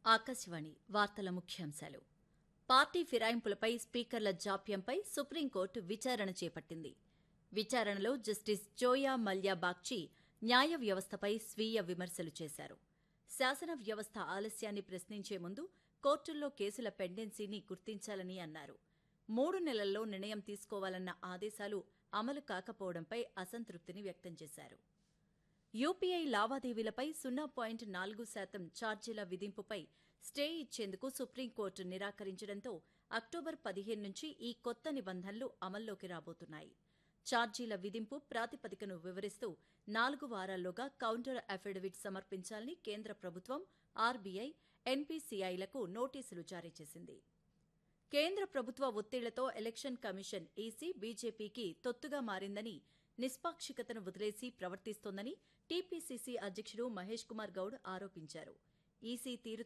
ఆకాశవాణి వార్తల ముఖ్యాంశాలు party ఫిరాయింపులపై స్పీకర్ల జాప్యంపై supreme court విచారణ చేపట్టింది విచారణలో జస్టిస్ జోయా మల్యా బాగ్చి న్యాయ వ్యవస్థపై స్వీయ విమర్శలు చేశారు శాసన వ్యవస్థ ఆలస్యాన్ని ప్రశ్నించే ముందు కోర్టుల్లో కేసుల పెండెన్సీని గుర్తించాలని అన్నారు మూడు నెలల్లో నిర్ణయం తీసుకోవాలన్న ఆదేశాలు అమలు కాకపోవడంపై అసంతృప్తిని వ్యక్తం చేశారు యూపీఐ లావాదేవీలపై సున్నా పాయింట్ నాలుగు శాతం ఛార్జీల విధింపుపై స్టే ఇచ్చేందుకు సుప్రీంకోర్టు నిరాకరించడంతో అక్టోబర్ పదిహేను నుంచి ఈ కొత్త నిబంధనలు అమల్లోకి రాబోతున్నాయి ఛార్జీల విధింపు ప్రాతిపదికను వివరిస్తూ నాలుగు వారాల్లోగా కౌంటర్ అఫిడవిట్ సమర్పించాలని కేంద్ర ప్రభుత్వం ఆర్బీఐ ఎన్పీసీఐలకు నోటీసులు జారీ చేసింది కేంద్ర ప్రభుత్వ ఒత్తిళ్లతో ఎలక్షన్ కమిషన్ ఈసీ బీజేపీకి తొత్తుగా మారిందని నిష్పాక్షికతను వదిలేసి ప్రవర్తిస్తోందని టీపీసీసీ అధ్యక్షుడు మహేష్ కుమార్ గౌడ్ ఆరోపించారు ఈసీ తీరు